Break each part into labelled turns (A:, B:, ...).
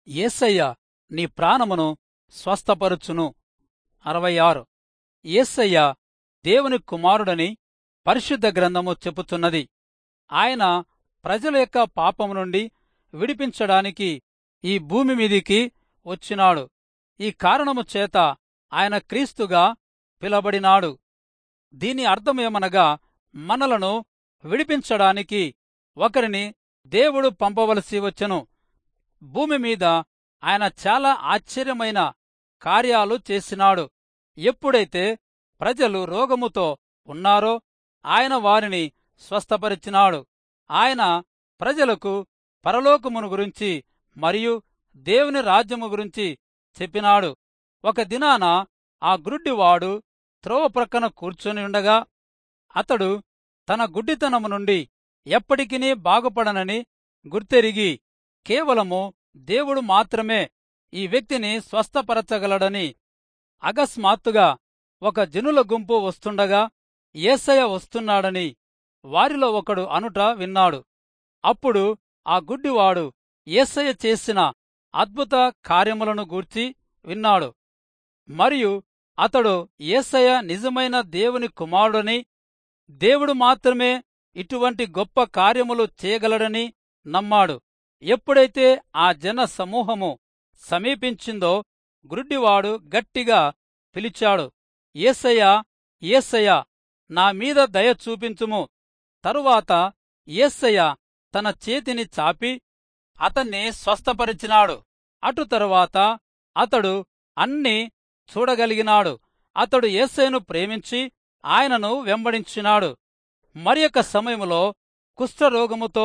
A: యేసయ్య నీ ప్రాణమును స్వస్థపరుచును అరవై ఆరు యేసయ్య దేవుని కుమారుడని పరిశుద్ధ గ్రంథము చెప్పుచున్నది ఆయన ప్రజల యొక్క పాపము నుండి విడిపించడానికి ఈ భూమి మీదికి వచ్చినాడు ఈ కారణము చేత ఆయన క్రీస్తుగా పిలబడినాడు దీని అర్థమేమనగా మనలను విడిపించడానికి ఒకరిని దేవుడు పంపవలసి వచ్చెను భూమి మీద ఆయన చాలా ఆశ్చర్యమైన కార్యాలు చేసినాడు ఎప్పుడైతే ప్రజలు రోగముతో ఉన్నారో ఆయన వారిని స్వస్థపరిచినాడు ఆయన ప్రజలకు పరలోకమును గురించి మరియు దేవుని రాజ్యము గురించి చెప్పినాడు ఒక దినాన ఆ గ్రుడ్డివాడు త్రోవ ప్రక్కన కూర్చొని ఉండగా అతడు తన గుడ్డితనము నుండి ఎప్పటికినీ బాగుపడనని గుర్తెరిగి కేవలము దేవుడు మాత్రమే ఈ వ్యక్తిని స్వస్థపరచగలడని అకస్మాత్తుగా ఒక జనుల గుంపు వస్తుండగా ఏసయ్య వస్తున్నాడని వారిలో ఒకడు అనుట విన్నాడు అప్పుడు ఆ గుడ్డివాడు ఏసయ్య చేసిన అద్భుత కార్యములను గూర్చి విన్నాడు మరియు అతడు ఏసయ్య నిజమైన దేవుని కుమారుడని దేవుడు మాత్రమే ఇటువంటి గొప్ప కార్యములు చేయగలడని నమ్మాడు ఎప్పుడైతే ఆ జన సమూహము సమీపించిందో గురుడ్డివాడు గట్టిగా పిలిచాడు ఏసయ్య ఏసయ్య నా మీద దయ చూపించుము తరువాత ఏసయ్య తన చేతిని చాపి అతన్ని స్వస్థపరిచినాడు అటు తరువాత అతడు అన్ని చూడగలిగినాడు అతడు ఏసయ్యను ప్రేమించి ఆయనను వెంబడించినాడు మరియొక సమయములో కుష్ఠరోగముతో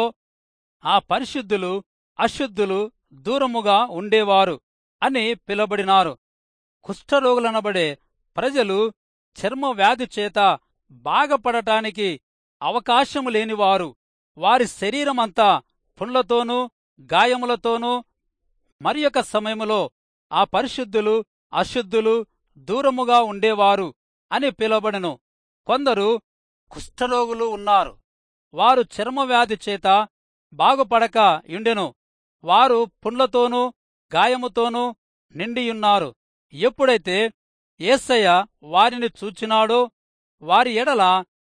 A: ఆ పరిశుద్ధులు అశుద్ధులు దూరముగా ఉండేవారు అని పిలబడినారు కుష్ఠరోగులనబడే ప్రజలు చర్మ వ్యాధి చేత బాగపడటానికి అవకాశము లేనివారు వారి శరీరమంతా పుండ్లతోనూ గాయములతోనూ మరియొక సమయములో ఆ పరిశుద్ధులు అశుద్ధులు దూరముగా ఉండేవారు అని పిలవబడెను కొందరు కుష్ఠరోగులు ఉన్నారు వారు చర్మవ్యాధి చేత బాగుపడక యుండెను వారు పుండ్లతోనూ గాయముతోనూ నిండియున్నారు ఎప్పుడైతే ఏసయ్య వారిని చూచినాడో వారి ఎడల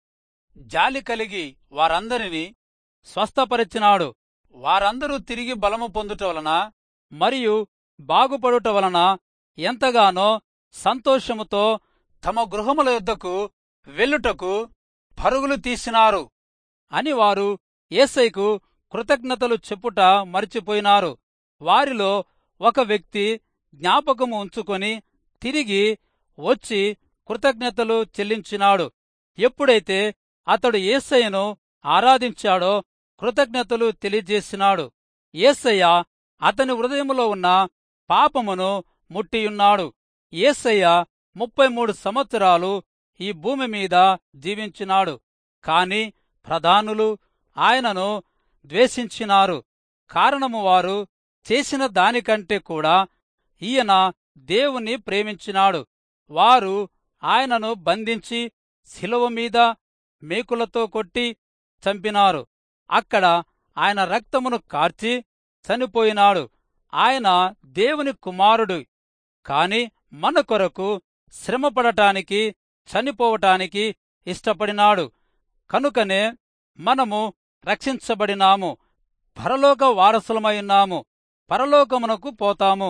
A: జాలి కలిగి వారందరినీ స్వస్థపరిచినాడు వారందరూ తిరిగి బలము పొందుట వలన మరియు బాగుపడుట వలన ఎంతగానో సంతోషముతో తమ గృహముల యొద్దకు వెళ్ళుటకు పరుగులు తీసినారు అని వారు ఏసైకు కృతజ్ఞతలు చెప్పుట మరిచిపోయినారు వారిలో ఒక వ్యక్తి జ్ఞాపకము ఉంచుకొని తిరిగి వచ్చి కృతజ్ఞతలు చెల్లించినాడు ఎప్పుడైతే అతడు ఏసయ్యను ఆరాధించాడో కృతజ్ఞతలు తెలియజేసినాడు ఏసయ్య అతని హృదయములో ఉన్న పాపమును ముట్టియున్నాడు ఏసయ్య ముప్పై మూడు సంవత్సరాలు ఈ భూమి మీద జీవించినాడు కాని ప్రధానులు ఆయనను ద్వేషించినారు కారణము వారు చేసిన దానికంటే కూడా ఈయన దేవుని ప్రేమించినాడు వారు ఆయనను బంధించి శిలువ మీద మేకులతో కొట్టి చంపినారు అక్కడ ఆయన రక్తమును కార్చి చనిపోయినాడు ఆయన దేవుని కుమారుడు కాని మన కొరకు శ్రమపడటానికి చనిపోవటానికి ఇష్టపడినాడు కనుకనే మనము రక్షించబడినాము పరలోక వారసులమైనాము పరలోకమునకు పోతాము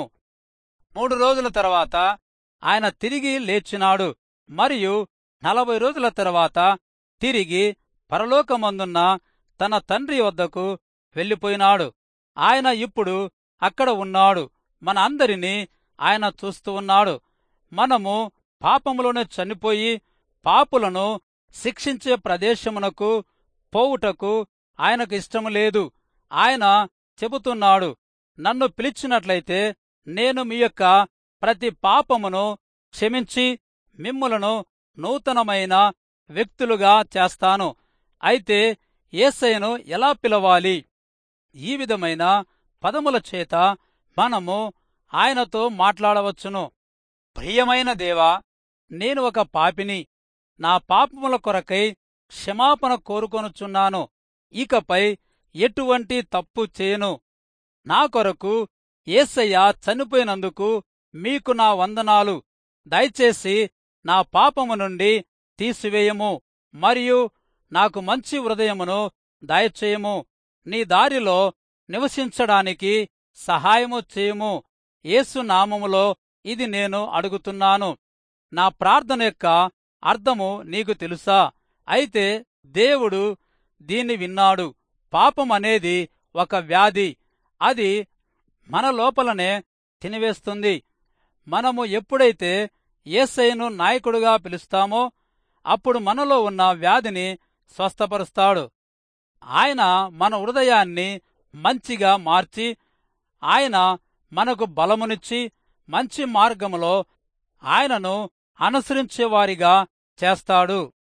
A: మూడు రోజుల తర్వాత ఆయన తిరిగి లేచినాడు మరియు నలభై రోజుల తర్వాత తిరిగి పరలోకమందున్న తన తండ్రి వద్దకు వెళ్ళిపోయినాడు ఆయన ఇప్పుడు అక్కడ ఉన్నాడు మన అందరినీ ఆయన చూస్తూ ఉన్నాడు మనము పాపములోనే చనిపోయి పాపులను శిక్షించే ప్రదేశమునకు పోవుటకు ఆయనకు ఇష్టము లేదు ఆయన చెబుతున్నాడు నన్ను పిలిచినట్లయితే నేను మీ యొక్క ప్రతి పాపమును క్షమించి మిమ్ములను నూతనమైన వ్యక్తులుగా చేస్తాను అయితే ఏసయ్యను ఎలా పిలవాలి ఈ విధమైన పదముల చేత మనము ఆయనతో మాట్లాడవచ్చును ప్రియమైన దేవా నేను ఒక పాపిని నా పాపముల కొరకై క్షమాపణ కోరుకొనుచున్నాను ఇకపై ఎటువంటి తప్పు చేయను నా కొరకు ఏసయ్య చనిపోయినందుకు మీకు నా వందనాలు దయచేసి నా పాపము నుండి తీసివేయము మరియు నాకు మంచి హృదయమును దయచేయము నీ దారిలో నివసించడానికి సహాయము చేయము యేసు నామములో ఇది నేను అడుగుతున్నాను నా ప్రార్థన యొక్క అర్థము నీకు తెలుసా అయితే దేవుడు దీన్ని విన్నాడు పాపం అనేది ఒక వ్యాధి అది మన లోపలనే తినివేస్తుంది మనము ఎప్పుడైతే ఏసైను నాయకుడుగా పిలుస్తామో అప్పుడు మనలో ఉన్న వ్యాధిని స్వస్థపరుస్తాడు ఆయన మన హృదయాన్ని మంచిగా మార్చి ఆయన మనకు బలమునిచ్చి మంచి మార్గములో ఆయనను అనుసరించేవారిగా చేస్తాడు